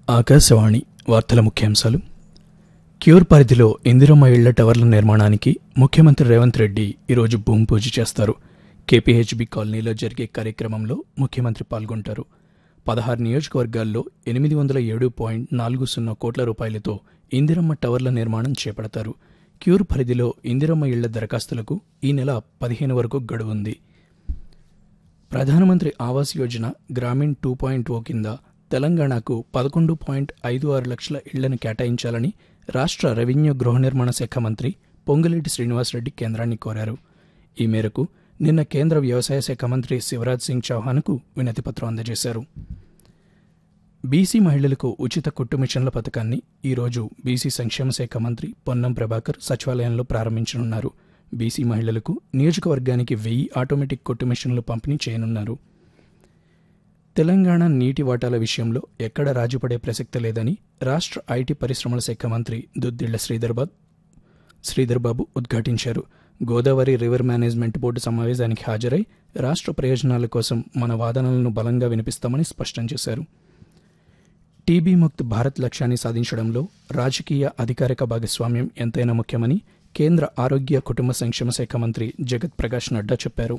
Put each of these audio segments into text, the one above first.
ఆకాశవాణి వార్తల ముఖ్యాంశాలు క్యూర్ పరిధిలో ఇందిరమ్మ ఇళ్ల టవర్ల నిర్మాణానికి ముఖ్యమంత్రి రేవంత్ రెడ్డి ఈరోజు భూమి పూజ చేస్తారు కేపీహెచ్బి కాలనీలో జరిగే కార్యక్రమంలో ముఖ్యమంత్రి పాల్గొంటారు పదహారు నియోజకవర్గాల్లో ఎనిమిది వందల ఏడు పాయింట్ నాలుగు సున్నా కోట్ల రూపాయలతో ఇందిరమ్మ టవర్ల నిర్మాణం చేపడతారు క్యూర్ పరిధిలో ఇందిరమ్మ ఇళ్ల దరఖాస్తులకు ఈ నెల పదిహేను వరకు గడువు ఉంది Pradhan Mantri Awas Yojana Gramin two point O కింద తెలంగాణకు పదకొండు పాయింట్ ఐదు ఆరు లక్షల ఇళ్లను కేటాయించాలని రాష్ట్ర రెవెన్యూ గృహ నిర్మాణ శాఖ మంత్రి పొంగులేటి శ్రీనివాసరెడ్డి కేంద్రాన్ని కోరారు ఈ మేరకు నిన్న కేంద్ర వ్యవసాయ శాఖ మంత్రి శివరాజ్ సింగ్ చౌహాన్కు వినతిపత్రం అందజేశారు బీసీ మహిళలకు ఉచిత కుట్టు మిషన్ల పథకాన్ని ఈరోజు బీసీ సంక్షేమ శాఖ మంత్రి పొన్నం ప్రభాకర్ సచివాలయంలో ప్రారంభించనున్నారు బీసీ మహిళలకు నియోజకవర్గానికి వెయ్యి ఆటోమేటిక్ కుట్టు మిషన్లు పంపిణీ చేయనున్నారు తెలంగాణ నీటి వాటాల విషయంలో ఎక్కడ రాజుపడే ప్రసక్తి లేదని రాష్ట్ర ఐటీ పరిశ్రమల శాఖ మంత్రి దుద్దిళ్ల శ్రీధర్బాబు శ్రీధర్బాబు ఉద్ఘాటించారు గోదావరి రివర్ మేనేజ్మెంట్ బోర్డు సమావేశానికి హాజరై రాష్ట్ర ప్రయోజనాల కోసం మన వాదనలను బలంగా వినిపిస్తామని స్పష్టం చేశారు టీబీ ముక్త్ భారత్ లక్ష్యాన్ని సాధించడంలో రాజకీయ అధికారిక భాగస్వామ్యం ఎంతైనా ముఖ్యమని కేంద్ర ఆరోగ్య కుటుంబ సంక్షేమ శాఖ మంత్రి జగత్ ప్రకాష్ నడ్డా చెప్పారు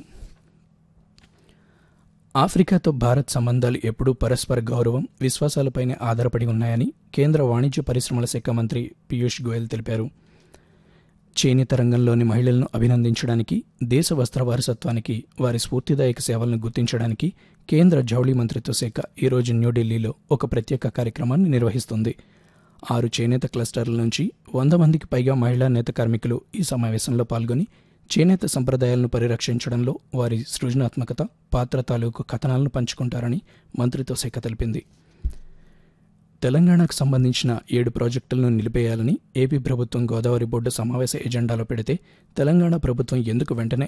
ఆఫ్రికాతో భారత్ సంబంధాలు ఎప్పుడూ పరస్పర గౌరవం విశ్వాసాలపైనే ఆధారపడి ఉన్నాయని కేంద్ర వాణిజ్య పరిశ్రమల శాఖ మంత్రి పీయూష్ గోయల్ తెలిపారు చేనేత రంగంలోని మహిళలను అభినందించడానికి దేశ వస్త్ర వారసత్వానికి వారి స్ఫూర్తిదాయక సేవలను గుర్తించడానికి కేంద్ర జౌళి మంత్రిత్వ శాఖ ఈరోజు న్యూఢిల్లీలో ఒక ప్రత్యేక కార్యక్రమాన్ని నిర్వహిస్తుంది ఆరు చేనేత క్లస్టర్ల నుంచి వంద మందికి పైగా మహిళా నేత కార్మికులు ఈ సమావేశంలో పాల్గొని చేనేత సంప్రదాయాలను పరిరక్షించడంలో వారి సృజనాత్మకత పాత్ర తాలూకు కథనాలను పంచుకుంటారని మంత్రిత్వ శాఖ తెలిపింది తెలంగాణకు సంబంధించిన ఏడు ప్రాజెక్టులను నిలిపేయాలని ఏపీ ప్రభుత్వం గోదావరి బోర్డు సమావేశ ఎజెండాలో పెడితే తెలంగాణ ప్రభుత్వం ఎందుకు వెంటనే